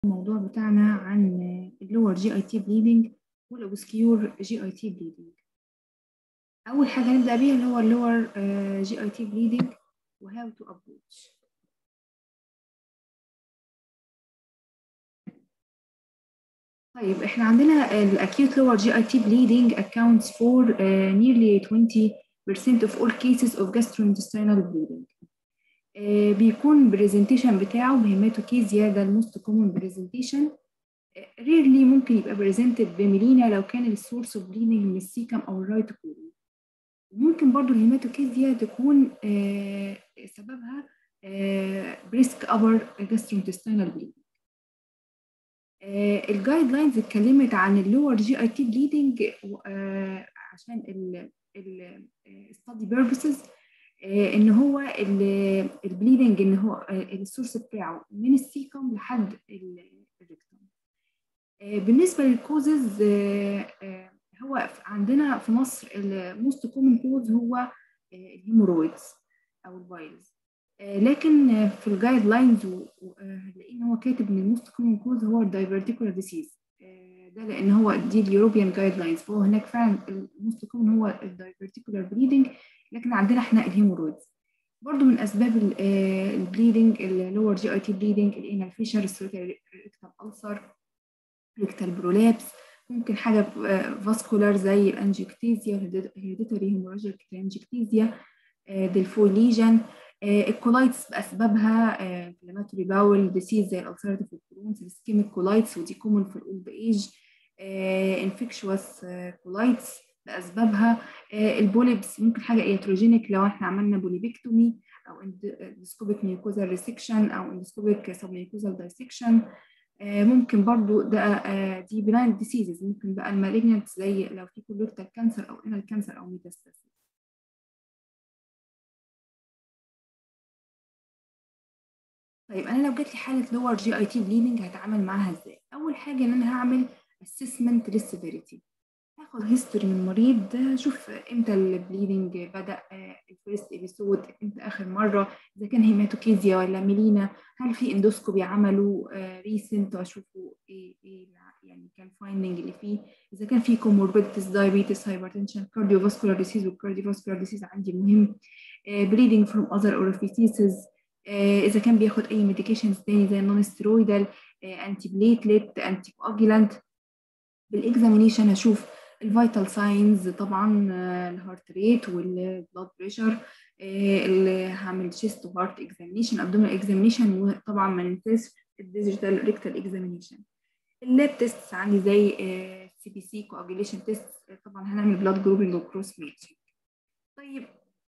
الموضوع بتاعنا عن اللور جي اي تي بليدنج والاوبسكيور جي اي تي بليدنج اول حاجه نبدا بيها اللي هو اللور جي اي تي بليدنج وهاو تو ابروتش طيب احنا عندنا الاكيوت lower GIT bleeding accounts for uh, nearly 20% of all cases of gastrointestinal bleeding. Uh, بيكون برزنتيشن بتاعه بهيماتوكيزيا ده الموست كومن برزنتيشن ريرلي ممكن يبقى بريزنتد بميلينا لو كان السورس اوف بليدنج من السيكم او الرايت كولون وممكن برضو الهيماتوكيزيا تكون uh, سببها بريسك ابر gastrointestinal bleeding الجايد لاينز اتكلمت عن اللور جي اي تي بليدنج عشان الستادي بيربسز ان هو البليدنج ان هو السورس بتاعه من السيكم لحد الريكتوم بالنسبه للكوزز هو عندنا في مصر الموست كومن كوز هو الهيمورويدز او الفايلز لكن في الجايد لاينز هنلاقي ان هو كاتب ان الموست كومن كوز هو الدايفرتيكولار ديسيز ده لان هو دي اليوروبيان جايد لاينز فهو هناك فعلا الموست كومن هو الدايفرتيكولار بليدنج لكن عندنا احنا الهيمورويدز برضو من اسباب البليدنج اللور جي اي تي بليدنج الانال فيشر الريكتال ألسر ريكتال برولابس ممكن حاجه فاسكولار زي الانجكتيزيا هيريديتري هيموراجيك انجكتيزيا ديلفوي ليجن الكولايتس باسبابها انفلاماتوري باول ديسيز زي الالسراتيف كولونز السكيميك كولايتس ودي كومن في الاولد ايج انفكشوس كولايتس باسبابها البوليبس ممكن حاجه ايتروجينيك لو احنا عملنا بوليبكتومي او اندسكوبيك ميوكوزال ريسكشن او اندسكوبيك سب ميوكوزال دايسكشن ممكن برضو ده دي بناين ديسيزز ممكن بقى المالجنت زي لو في كولوكتال كانسر او انال كانسر او ميتاستاسيس طيب انا لو جات لي حاله لور جي اي تي بليدنج هتعامل معاها ازاي اول حاجه ان انا هعمل اسسمنت للسيفيريتي هاخد هيستوري من المريض اشوف امتى البليدنج بدا الفيرست ابيسود امتى اخر مره اذا كان هيماتوكيزيا ولا ميلينا هل في اندوسكوبي عملوا ريسنت واشوفوا ايه ايه يعني كان فايندنج اللي فيه اذا كان في كوموربيدتس دايابيتس هايبرتنشن كارديوفاسكولار ديسيز والكارديوفاسكولار ديسيز عندي مهم بليدنج فروم اذر اورفيسيسز اذا كان بياخد اي ميديكيشنز تاني زي النون ستيرويدال انتي بليتلت انتي كواجيلانت بالاكزامينيشن هشوف الفيتال ساينز طبعا الهارت ريت والبلاد بريشر اللي هعمل شيست وهارت اكزامينيشن ابدومينال اكزامينيشن وطبعا ما ننساش الديجيتال ريكتال اكزامينيشن اللاب تيست عندي زي سي بي سي كواجيليشن تيست طبعا هنعمل بلاد جروبنج وكروس ماتشنج طيب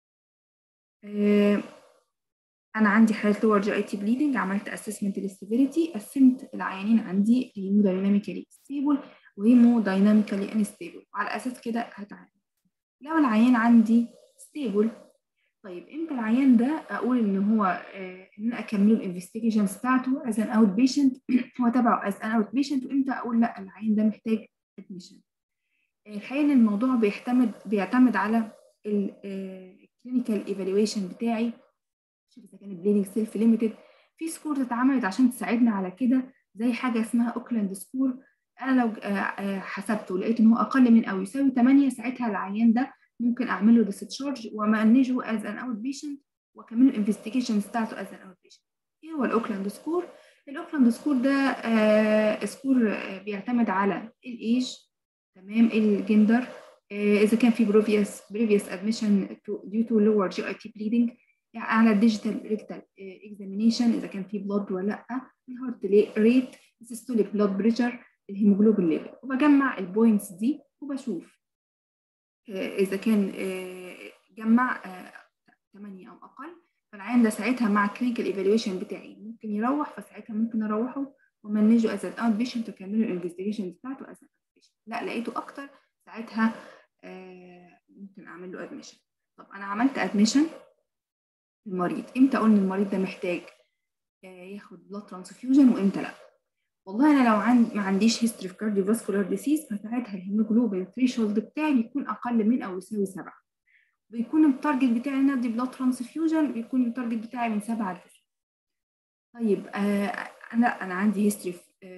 آه انا عندي حاله لور جي اي تي بليدنج عملت اسسمنت للسيفيريتي قسمت العيانين عندي هيمودايناميكالي ستيبل وهيمودايناميكالي انستيبل وعلى اساس كده هتعامل لو العيان عندي ستيبل طيب امتى العيان ده اقول ان هو آه ان انا اكمله الانفستيجيشنز بتاعته از ان اوت بيشنت هو تبعه از ان اوت بيشنت وامتى اقول لا العيان ده محتاج ادميشن الحقيقه ان الموضوع بيعتمد بيعتمد على الكلينيكال ايفالويشن بتاعي شوف اذا كان البليدنج سيلف ليميتد في سكور اتعملت عشان تساعدنا على كده زي حاجه اسمها اوكلاند سكور انا لو حسبته ولقيت ان هو اقل من او يساوي 8 ساعتها العيان ده ممكن اعمل له ديستشارج ومانجه از ان اوت بيشنت واكمل له الانفستيجيشنز بتاعته از ان اوت بيشنت ايه هو الاوكلاند سكور الاوكلاند سكور ده آه سكور بيعتمد على الايج تمام الجندر آه اذا كان في بريفيوس بريفيوس ادميشن ديو تو لور جي اي تي بليدنج يعني على الديجيتال ريكتال اكزامينيشن اذا كان في بلاد ولا لا الهارت ريت السيستوليك بلاد بريشر الهيموجلوبين ليفل وبجمع البوينتس دي وبشوف اذا كان جمع 8 او اقل فالعيان ده ساعتها مع الكلينيكال ايفالويشن بتاعي ممكن يروح فساعتها ممكن اروحه ومانجه از ان اوت بيشنت واكمله الانفستيجيشن بتاعته از ان اوت بيشنت لا لقيته اكتر ساعتها ممكن اعمل له ادميشن طب انا عملت ادميشن المريض امتى اقول ان المريض ده محتاج ياخد بلاد ترانسفيوجن وامتى لا والله انا لو عند ما عنديش هيستوري في كارديوفاسكولار ديسيز فساعتها الهيموجلوبين ثريشولد بتاعي بيكون اقل من او يساوي 7 بيكون التارجت بتاعي ان ادي بلاد ترانسفيوجن بيكون التارجت بتاعي من 7 ل 9 طيب آه انا انا عندي هيستوري في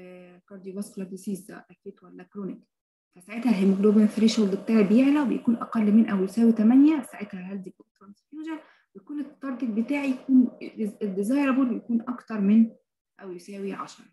كارديوفاسكولار ديسيز اكيوت ولا كرونيك فساعتها الهيموجلوبين ثريشولد بتاعي بيعلى وبيكون اقل من او يساوي 8 ساعتها هلدي ترانسفيوجن بيكون التارجت بتاعي يكون الديزايربل يكون اكتر من او يساوي 10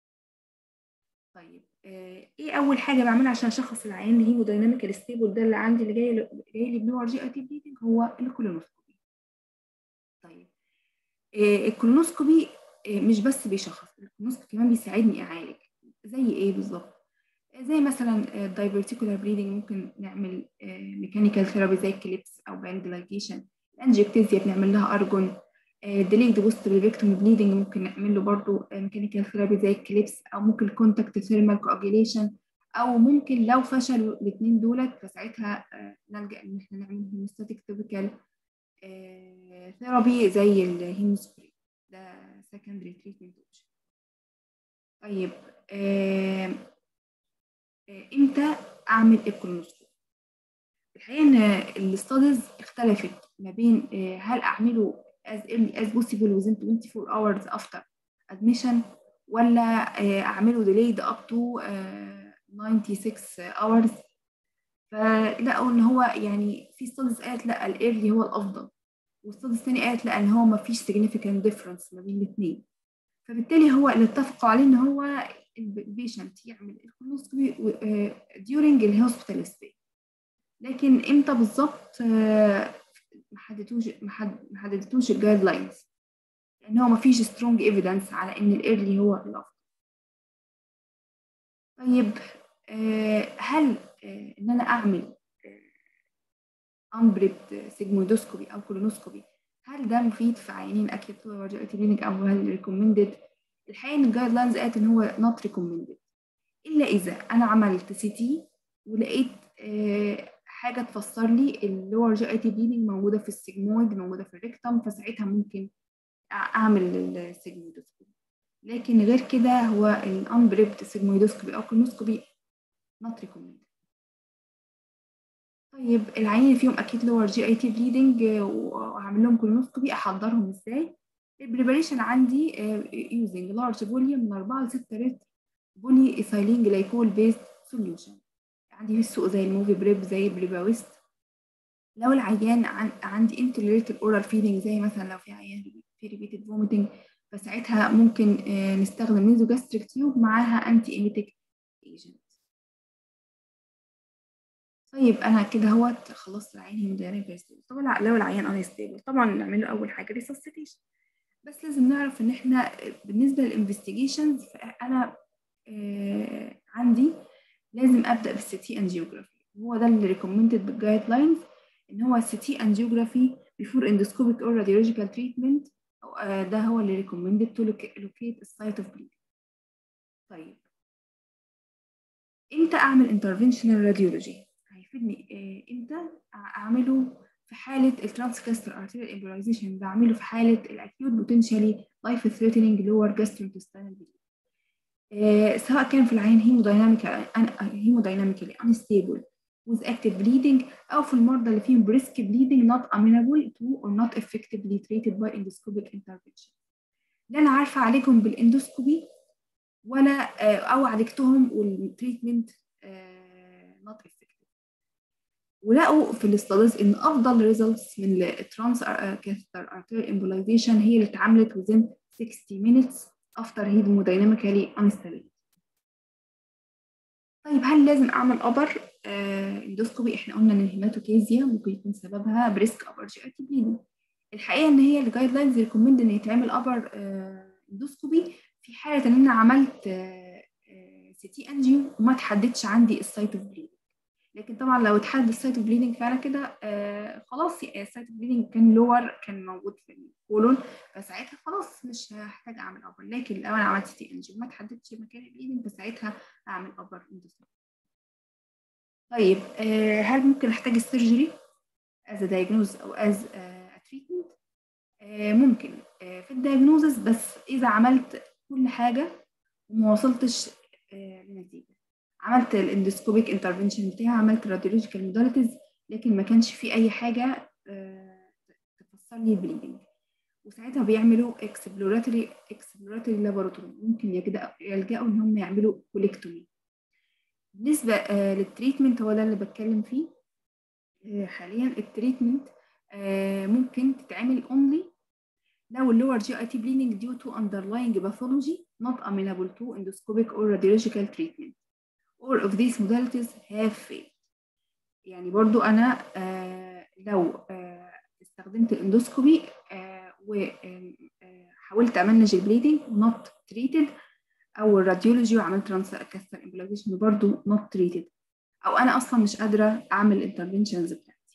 طيب آه ايه اول حاجه بعملها عشان اشخص العيان الهيمودايناميكال ستيبل ده اللي عندي اللي جاي جاي لي بلو ار جي اي تي بليدنج هو الكولونوسكوبي طيب آه الكولونوسكوبي آه مش بس بيشخص الكولونوسكوبي كمان بيساعدني اعالج زي ايه بالظبط زي مثلا الدايفرتيكولار بليدنج ممكن نعمل ميكانيكال ثيرابي زي الكليبس او باند لايجيشن الانجكتيزيا بنعمل لها ارجون ديليد بوست فيكتوم بليدنج ممكن نعمل له برضه ميكانيكال ثيرابي زي الكليبس او ممكن كونتاكت ثيرمال كواجيليشن او ممكن لو فشلوا الاثنين دولت فساعتها نلجا ان احنا نعمل هيموستاتيك توبيكال ثيرابي زي الهيموسبري ده سكندري تريتمنت اوبشن طيب آه امتى اعمل الكولونوسكوب الحقيقه ان الاستاديز اختلفت ما بين هل اعمله as early as possible within 24 hours after admission ولا اعمله delayed up to 96 hours فلقوا ان هو يعني في ستاديز قالت لا الايرلي هو الافضل وستاديز تاني قالت لا ان هو ما فيش significant difference ما بين الاثنين فبالتالي هو اللي اتفقوا عليه ان هو البيشنت يعمل الكولونوسكوبي during الهوسبيتال ستي لكن امتى بالظبط ما حددتوش ما حددتوش الجايد لاينز لان هو ما فيش سترونج ايفيدنس على ان الايرلي هو الافضل طيب هل ان انا اعمل امبريبت سيجمويدوسكوبي او كولونوسكوبي هل ده مفيد في عيانين اكيوت كلينيك او هل ريكومندد الحقيقه ان الجايد لاينز قالت ان هو نوت ريكومندد الا اذا انا عملت سي تي ولقيت آه حاجه تفسر لي اللور جي اي تي بليدنج موجوده في السيجمويد موجوده في الريكتم فساعتها ممكن اعمل السيجمويدوسكوبي لكن غير كده هو الانبريبت سيجمويدوسكوبي او كولونوسكوبي نوت ريكومندد طيب العيان اللي فيهم اكيد لور جي اي تي بليدنج وهعمل لهم كولونوسكوبي احضرهم ازاي البريبريشن عندي يوزنج لارج فوليوم من 4 ل 6 لتر بولي ايثايلين جلايكول بيست سوليوشن عندي في السوق زي الموفي بريب زي بريباويست لو العيان عن عندي انتوليريتد اورال فيدنج زي مثلا لو في عيان في ريبيتد فوميتنج فساعتها ممكن نستخدم ميزوجاستريك تيوب معاها انتي ايميتيك ايجنت طيب انا كده اهوت خلصت العيان هيمودايناميك ستيبل طبعا لو العيان انستيبل طبعا نعمل له اول حاجه ريسسيتيشن بس لازم نعرف ان احنا بالنسبه للانفستيجيشنز فانا آه عندي لازم ابدا بالسي تي انجيوجرافي هو ده اللي ريكومندد بالجايد لاينز ان هو السي تي انجيوجرافي بيفور اندوسكوبيك اور راديولوجيكال تريتمنت ده هو اللي ريكومندد تو لوكيت السايت اوف بليد طيب امتى اعمل انترفنشنال راديولوجي هيفيدني آه امتى اعمله في حالة الترانسكاستر ارتيريال امبولايزيشن بعمله في حالة الاكيوت بوتنشالي لايف ثريتنينج لور جاستروانتستينال ديزيز سواء كان في العين هيمودايناميكال هيمودايناميكالي انستيبل with active bleeding أو في المرضى اللي فيهم brisk bleeding not amenable to or not effectively treated by endoscopic intervention. لا أنا عارفة أعالجهم بالاندوسكوبي ولا أو عالجتهم والتريتمنت not effective. ولقوا في الاستاديز إن أفضل ريزلتس من الترانس كاثر arterial embolization هي اللي اتعملت within 60 minutes after hemodynamically unstable. طيب هل لازم اعمل ابر آه اندوسكوبي احنا قلنا ان الهيماتوكيزيا ممكن يكون سببها بريسك ابر جي اي تي بليدنج الحقيقه ان هي الجايد لاينز ريكومند ان يتعمل ابر آه اندوسكوبي في حاله ان انا عملت آه سي تي انجيو وما تحددش عندي السايت اوف بليدنج لكن طبعا لو اتحدد السايت اوف بليدنج فانا كده خلاص السايت اوف بليدنج كان لور كان موجود في الكولون فساعتها خلاص مش هحتاج اعمل ابر لكن لو انا عملت سي تي انجيو ما تحددش مكان البليدنج فساعتها اعمل ابر اندوسكوبي طيب هل ممكن احتاج السيرجري as a diagnosis او as a treatment ممكن في الدايجنوزس بس اذا عملت كل حاجه وما وصلتش لنتيجه عملت الاندوسكوبيك انترفنشن بتاعي عملت راديولوجيكال موداليتيز لكن ما كانش في اي حاجه تفسر لي البليدنج وساعتها بيعملوا اكسبلوراتوري اكسبلوراتوري لابوراتوري ممكن يلجأوا ان هم يعملوا كوليكتومي بالنسبة آه للتريتمنت هو ده اللي بتكلم فيه آه حاليا التريتمنت آه ممكن تتعمل only لو اللور جي اي تي bleeding due to underlying pathology not amenable to endoscopic or radiological treatment all of these modalities have failed يعني برضو انا آه لو آه استخدمت الاندوسكوبي آه وحاولت امنج البليدنج not treated او الراديولوجي وعملت ترانسكاستر امبلايزيشن برضو not treated او انا اصلا مش قادره اعمل الانترفنشنز بتاعتي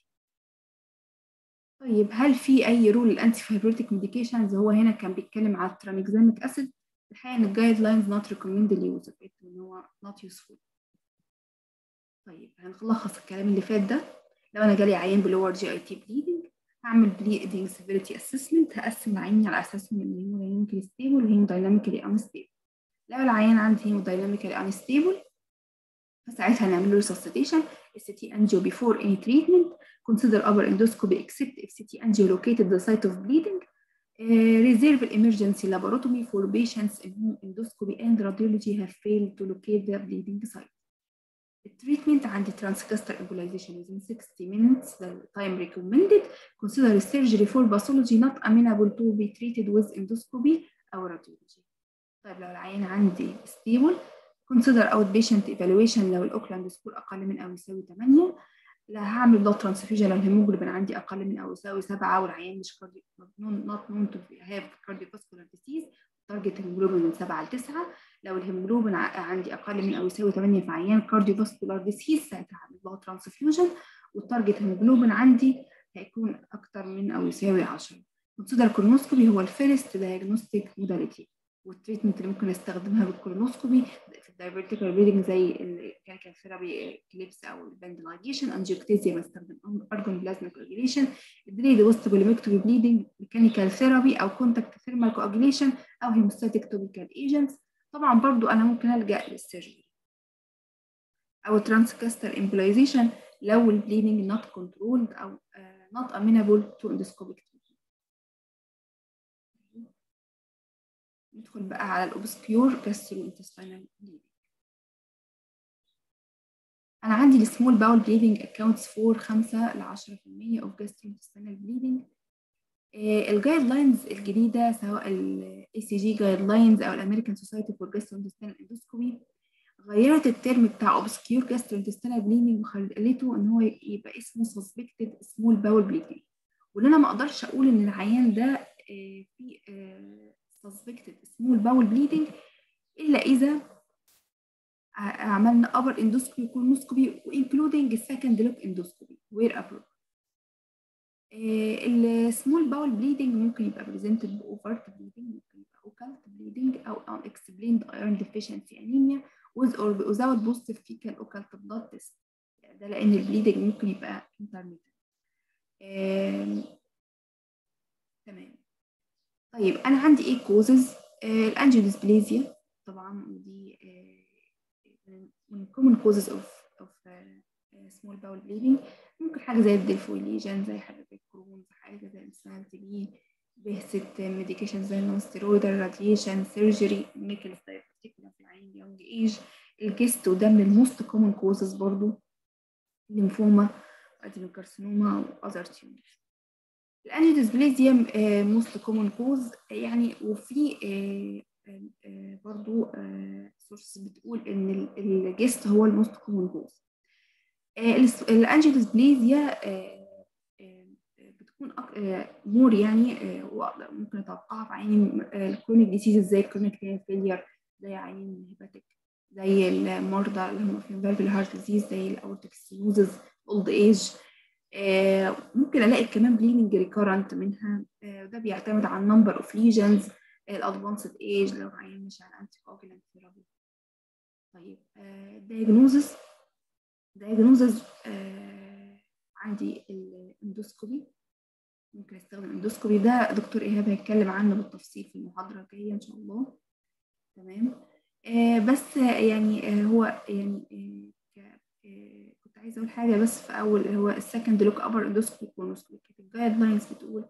طيب هل في اي رول الانتي فايبروتيك ميديكيشنز هو هنا كان بيتكلم على الترانكزاميك اسيد الحقيقه ان الجايد لاينز نوت ريكومند اليوز ان هو نوت يوسفول طيب هنلخص الكلام اللي فات ده لو انا جالي عيان بلور جي اي تي بليدنج هعمل بليدنج سيفيريتي اسسمنت هقسم العيان على اساس ان الهيمودايناميكالي ستيبل والهيمودايناميكالي انستيبل لو العيان عندي هيمودايناميكالي انستيبل فساعتها هنعمل له ريسوسيتيشن CT angio before any treatment consider upper endoscopy except if CT angio located the site of bleeding uh, reserve emergency laboratory for patients in whom endoscopy and radiology have failed to locate the bleeding site التريتمنت عندي transcaster embolization within 60 minutes the time recommended consider surgery for pathology not amenable to be treated with endoscopy أو radiology طيب لو العيان عندي stable consider outpatient evaluation لو الاوكلاند سكور اقل من او يساوي 8 لا هعمل بلاد ترانسفيوجن لو الهيموجلوبين عندي اقل من او يساوي 7 والعيان مش كارديو نوت نون تو هاف كارديوفاسكولار ديسيز تارجت هيموجلوبين من 7 ل 9 لو الهيموجلوبين عندي اقل من او يساوي 8 في عيان كارديوفاسكولار ديسيز ساعتها هعمل بلاد ترانسفيوجن والتارجت هيموجلوبين عندي هيكون اكتر من او يساوي 10 consider كولونوسكوبي هو الفيرست دايجنوستيك موداليتي والتريتمنت اللي ممكن استخدمها بالكولونوسكوبي في الدايفرتيكال ريدنج زي الكالكال ثيرابي كليبس او الباندلايجيشن انجيوكتيزيا بستخدم ارجون بلازما كواجيليشن الدريد وسط بوليمكتومي بليدنج ميكانيكال ثيرابي او كونتاكت ثيرمال كواجيليشن او هيموستاتيك توبيكال ايجنتس طبعا برضو انا ممكن الجا للسيرجري او ترانسكاستر امبلايزيشن لو البليدنج نوت كنترولد او نوت امينابل تو اندوسكوبيك ندخل بقى على الاوبسكيور جاسترو انتستينال بليدنج انا عندي السمول باول بليدنج اكونتس فور 5 ل 10% اوف جاسترو انتستينال بليدنج الجايد لاينز الجديده سواء الاي سي جي جايد لاينز او الامريكان سوسايتي فور جاسترو انتستينال اندوسكوبي غيرت الترم بتاع اوبسكيور جاسترو انتستينال بليدنج وخليته ان هو يبقى اسمه سسبكتد سمول باول بليدنج واللي انا ما اقدرش اقول ان العيان ده في suspected small bowel bleeding إلا إذا عملنا upper endoscopy colonoscopy including second look endoscopy where appropriate. السمول باول بليدنج ممكن يبقى presented بأوفرت بليدنج ممكن يبقى occult bleeding أو unexplained iron deficiency anemia with or without positive fecal occult blood test ده لأن البليدنج ممكن يبقى intermittent. تمام طيب انا عندي ايه كوزز آه الانجيوديسبليزيا طبعا ودي آه من common causes of of uh, small bowel bleeding ممكن حاجه زي الديلفويليجن زي حاجه زي الكرونز حاجه زي الانسانال تي بهست ميديكيشن زي النون ستيرويدال راديشن سيرجري ميكلز دايبرتيكولا في العين يونج ايج الجست وده من الموست كومن كوزز برضو الليمفوما ادينوكارسينوما واذر تيومرز الانجيوديسبليزيا موست كومن كوز يعني وفي برضو سورس بتقول ان الجست هو الموست كومن كوز الانجيوديسبليزيا بتكون مور يعني ممكن اتوقعها في عين الكرونيك ديسيز زي الكرونيك فيلير زي عين الهيباتيك زي المرضى اللي هم في فالفل هارت ديزيز زي الاورتيك ستينوزز اولد ايج آه ممكن الاقي كمان بليدنج ريكورنت منها آه وده بيعتمد على النمبر اوف ليجنز الادفانسد ايج لو عيان مش على انتي كوجلانت ثيرابي طيب دايجنوزز دايجنوزز عندي الاندوسكوبي ممكن استخدم اندوسكوبي ده دكتور ايهاب هيتكلم عنه بالتفصيل في المحاضره الجايه ان شاء الله تمام آه بس يعني هو يعني كنت عايزه اقول حاجه بس في اول هو السكند لوك ابر اندوسكوبي كولونوسكوبي كانت الجايد لاينز بتقول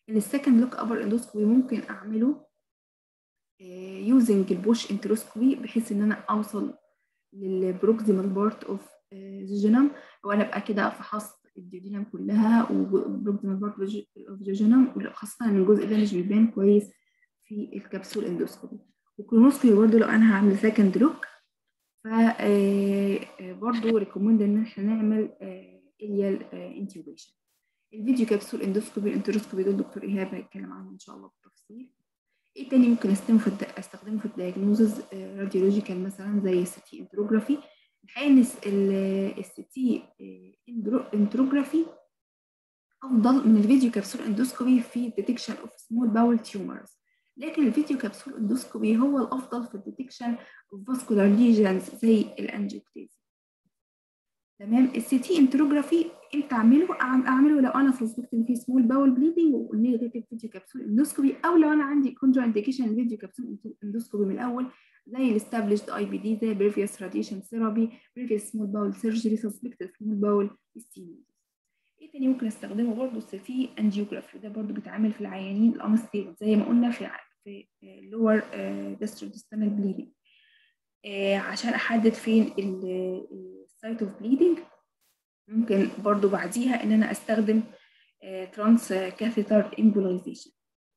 السكند لوك ابر اندوسكوبي ممكن اعمله يوزنج البوش انتروسكوبي بحيث ان انا اوصل للبروكسيمال بارت اوف جيجينم وانا ابقى كده فحصت الديودينم كلها وبروكسيمال بارت اوف جيجينم خاصه ان الجزء ده مش بيبان كويس في الكبسول اندوسكوبي والكولونوسكوبي برضه لو انا هعمل سكند لوك ف برضه ريكومند ان احنا نعمل اليال انتيوبيشن الفيديو كبسول اندوسكوبي الانتروسكوبي دول دكتور ايهاب هيتكلم عنهم ان شاء الله بالتفصيل ايه تاني ممكن استخدمه في استخدمه في الدياجنوزز راديولوجيكال مثلا زي السي تي انتروجرافي الحقيقه ان السي تي انتروجرافي افضل من الفيديو كبسول اندوسكوبي في ديتكشن اوف سمول باول تيومرز لكن الفيديو كبسول اندوسكوبي هو الافضل في الديتكشن اوف فاسكولار ليجنز زي الانجيوكتيزي تمام السي تي انتروجرافي امتى اعمله اعمله لو انا سسبكت ان في سمول باول بليدنج ونيجاتيف فيديو كبسول اندوسكوبي او لو انا عندي كونترا انديكيشن فيديو كبسول اندوسكوبي من الاول زي الاستابليشد اي بي دي زي بريفيوس راديشن ثيرابي بريفيوس سمول باول سيرجري سسبكت سمول باول ستينوز ايه تاني ممكن استخدمه برضه السي تي انجيوجرافي ده برضه بيتعمل في العيانين الانستيبل زي ما قلنا في في لور ديسترودستانال بليدنج عشان احدد فين السايت اوف بليدنج ممكن برضو بعديها ان انا استخدم ترانس كاثيتر امبولايزيشن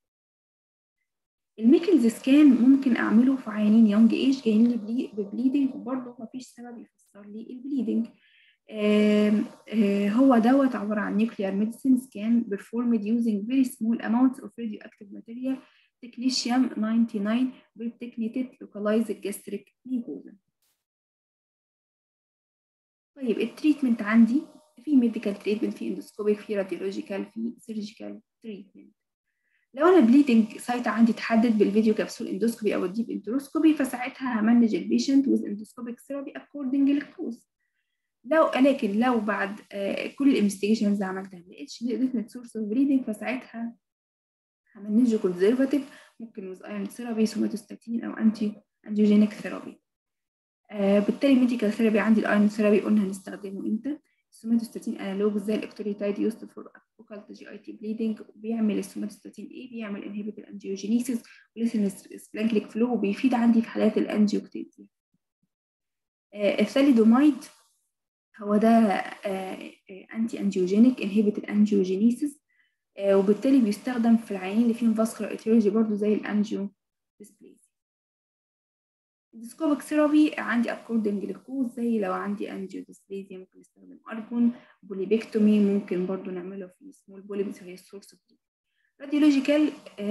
الميكلز سكان ممكن اعمله في عيانين يونج ايج جايين لي ببليدنج وبرضه مفيش سبب يفسر لي البليدنج آه آه هو دوت عباره عن nuclear medicine scan performed using very small amounts of radioactive material technetium 99 بالتكنيتد localized gastric mucosa طيب التريتمنت عندي في ميديكال تريتمنت في اندوسكوبيك في راديولوجيكال في سيرجيكال تريتمنت لو انا بليدنج سايت عندي اتحدد بالفيديو كبسول اندوسكوبي او الديب انتروسكوبي فساعتها همانج البيشنت ويز اندوسكوبيك ثيرابي اكوردنج للكوز لو لكن لو بعد آه كل الانفستيجيشنز عملتها ما لقيتش ديفنت سورس اوف بليدنج فساعتها همانجه كونزرفاتيف ممكن ويز ايرون ثيرابي سوماتوستاتين او انتي انجيوجينيك ثيرابي آه بالتالي ميديكال ثيرابي عندي الايرون ثيرابي قلنا هنستخدمه امتى السوماتوستاتين انالوج زي الاكتوريتايد يوست فور اوكالت جي اي تي بليدنج بيعمل السوماتوستاتين ايه بيعمل انهبيت الانجيوجينيسيس وليسن سبلانكليك فلو وبيفيد عندي في حالات الانجيوكتيزيا آه الثاليدومايد هو ده آه انتي انجيوجينيك انهبيت الانجيوجينيسيس وبالتالي بيستخدم في العيانين اللي فيهم فاسكولار اتيولوجي برضه زي الانجيو ديسبليزيا الديسكوبيك ثيرابي عندي اكوردنج للكوز زي لو عندي انجيو ديسبليزيا ممكن استخدم ارجون بوليبكتومي ممكن برضو نعمله في سمول بوليبس وهي السورس اوف راديولوجيكال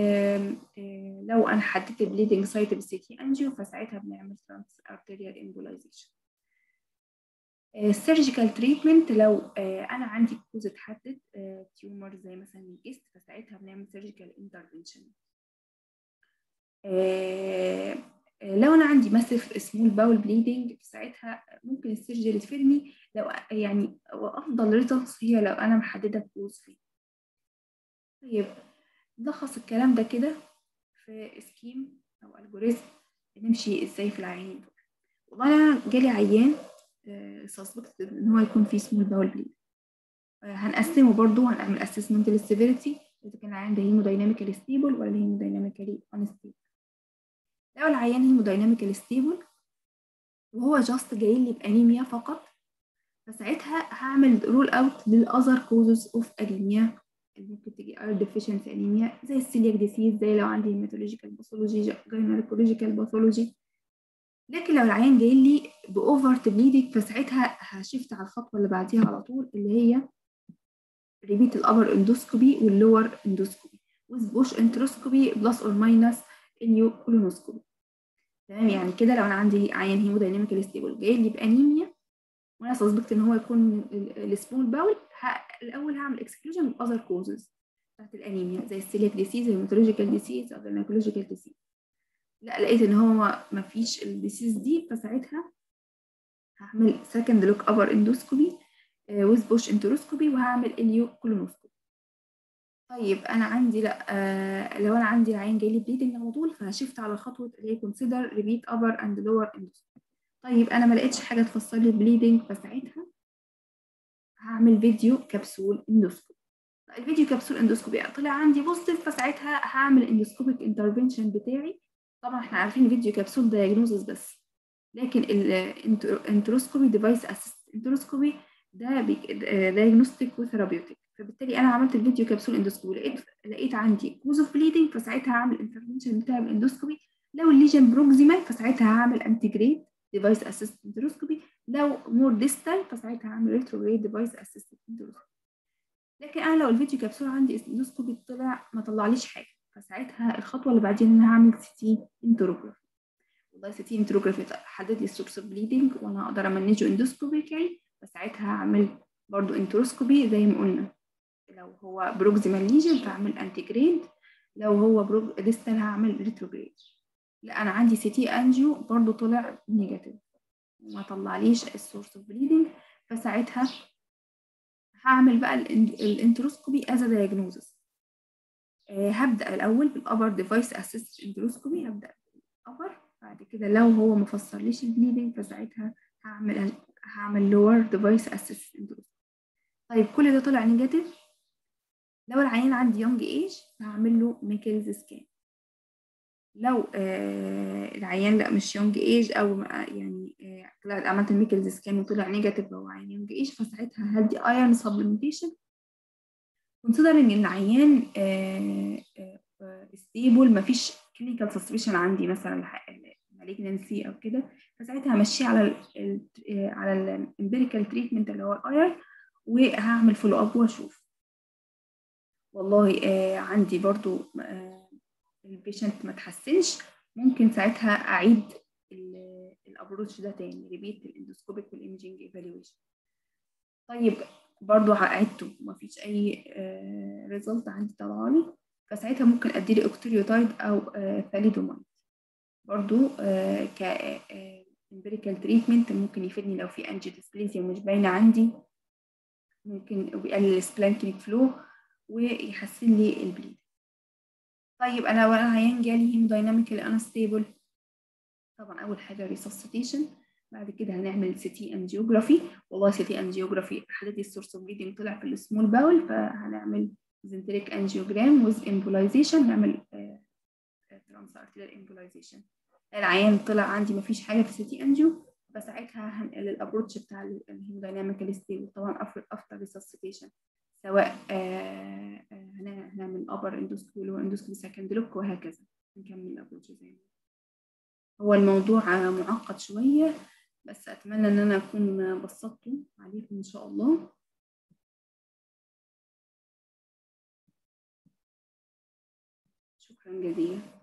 لو انا حددت البليدنج سايت بالسي تي انجيو فساعتها بنعمل ترانس ارتيريال امبولايزيشن السيرجيكال تريتمنت لو انا عندي كوز اتحدد تيومر زي مثلا الجست فساعتها بنعمل سيرجيكال انترفنشن لو انا عندي ماسف سمول باول بليدنج ساعتها ممكن السيرجري تفيدني لو يعني افضل ريزلتس هي لو انا محدده كوز فيه طيب نلخص الكلام ده كده في سكيم او الجوريزم نمشي ازاي في العيانين دول والله انا جالي عيان سسبكت ان هو يكون فيه سمول باول بليد هنقسمه برضو هنعمل اسسمنت للسيفيريتي اذا كان العيان ده هيمودايناميكالي ستيبل ولا هيمودايناميكالي انستيبل لو العيان هيمودايناميكال ستيبل وهو جاست جاي لي بانيميا فقط فساعتها هعمل رول اوت للاذر كوزز اوف انيميا اللي ممكن تيجي اير ديفيشنسي انيميا زي السيلياك ديسيز زي لو عندي هيماتولوجيكال باثولوجي جاينيكولوجيكال باثولوجي لكن لو العيان جاي لي باوفر بليدنج فساعتها هشفت على الخطوه اللي بعديها على طول اللي هي ريبيت الابر اندوسكوبي واللور اندوسكوبي with بوش انتروسكوبي بلس اور ماينس النيو كولونوسكوبي تمام يعني كده لو انا عندي عيان هيمودايناميكال ستيبل جاي لي بانيميا وانا سسبكت ان هو يكون السمول باول الاول هعمل اكسكلوجن باذر كوزز بتاعت الانيميا زي السيليك ديسيز الهيماتولوجيكال ديسيز او الجينيكولوجيكال ديسيز لا لقيت ان هو مفيش الديسيز دي فساعتها هعمل سكند لوك ابر اندوسكوبي ويز بوش انتروسكوبي وهعمل اليو كولونوسكوبي طيب انا عندي لا آه لو انا عندي العين جاي لي بليدنج على طول فهشفت على خطوه اللي هي كونسيدر ريبيت ابر اند لور اندوسكوبي طيب انا ما لقيتش حاجه تفسر لي البليدنج فساعتها هعمل فيديو كبسول اندوسكوبي الفيديو كبسول اندوسكوبي طلع عندي بوزيتيف فساعتها هعمل اندوسكوبيك انترفنشن بتاعي طبعا احنا عارفين الفيديو كبسول دايجنوزس بس لكن الانتروسكوبي ديفايس اسيست انتروسكوبي ده دايجنوستيك وثيرابيوتيك فبالتالي انا عملت الفيديو كبسول اندوسكوبي لقيت لقيت عندي كوز اوف بليدنج فساعتها هعمل انترفنشن بتاع الاندوسكوبي لو الليجن بروكسيمال فساعتها هعمل انتجريت ديفايس اسيست انتروسكوبي لو مور ديستال فساعتها هعمل ريتروجريد ديفايس اسيست انتروسكوبي لكن انا لو الفيديو كبسول عندي اندوسكوبي طلع ما طلعليش حاجه فساعتها الخطوه اللي بعدين ان انا هعمل سي تي انتروجرافي والله سي تي انتروجرافي حدد لي السورس اوف بليدنج وانا اقدر امانجه اندوسكوبيكالي فساعتها هعمل برضو انتروسكوبي زي ما قلنا لو هو بروكسيمال ليجن فاعمل انتجريد لو هو بروك ديستال هعمل ريتروجريد لا انا عندي سي تي انجيو برضو طلع نيجاتيف وما طلعليش السورس اوف بليدنج فساعتها هعمل بقى الانتروسكوبي از دايجنوزس هبدا الاول بالابر ديفايس اسيست انتروسكوبي هبدا بالابر بعد كده لو هو ما فسرليش البليدنج فساعتها هعمل هعمل لور ديفايس اسيست انتروسكوبي طيب كل ده طلع نيجاتيف لو العيان عندي يونج ايج هعمل له ميكلز سكان لو آه العيان لا مش يونج ايج او يعني آه طلعت عملت الميكلز سكان وطلع نيجاتيف لو عيان يونج ايج فساعتها هدي ايرون سبلمنتيشن كونسيدر ان العيان ستيبل مفيش كلينيكال سسبشن عندي مثلا مالجنسي او كده فساعتها همشيه على ال على الامبيريكال تريتمنت اللي هو الايرون وهعمل فولو اب واشوف والله آه عندي برضو آه البيشنت ما تحسنش ممكن ساعتها اعيد الابروتش ده تاني ريبيت الاندوسكوبيك والايمجنج ايفالويشن طيب برضو عدته ومفيش اي آه ريزلت عندي طلعلي فساعتها ممكن اديلي اوكتريوتايد او ثاليدومايد برضو ك امبيريكال تريتمنت ممكن يفيدني لو في انجي ديسبليزيا مش باينه عندي ممكن بيقلل السبلانكينيك فلو ويحسن لي البليد طيب انا وانا عيان جالي هيمودايناميكال انستيبل طبعا اول حاجه ريسسيتيشن بعد كده هنعمل سي تي انجيوجرافي والله سي تي انجيوجرافي حدد السورس اوف بليدنج طلع في السمول باول فهنعمل زنتريك انجيوجرام ويز امبولايزيشن نعمل ترانس ارتيريال امبولايزيشن العيان طلع عندي مفيش حاجه في سي تي انجيو فساعتها هنقل الابروتش بتاع الهيمودايناميكال ستيبل طبعا افتر ريسسيتيشن سواء هنعمل ابر اندوسكوبي لو اندوسكوبي سكند لوك وهكذا نكمل الابروتش زي ما هو الموضوع معقد شويه بس اتمنى ان انا اكون بسطته عليكم ان شاء الله شكرا جزيلا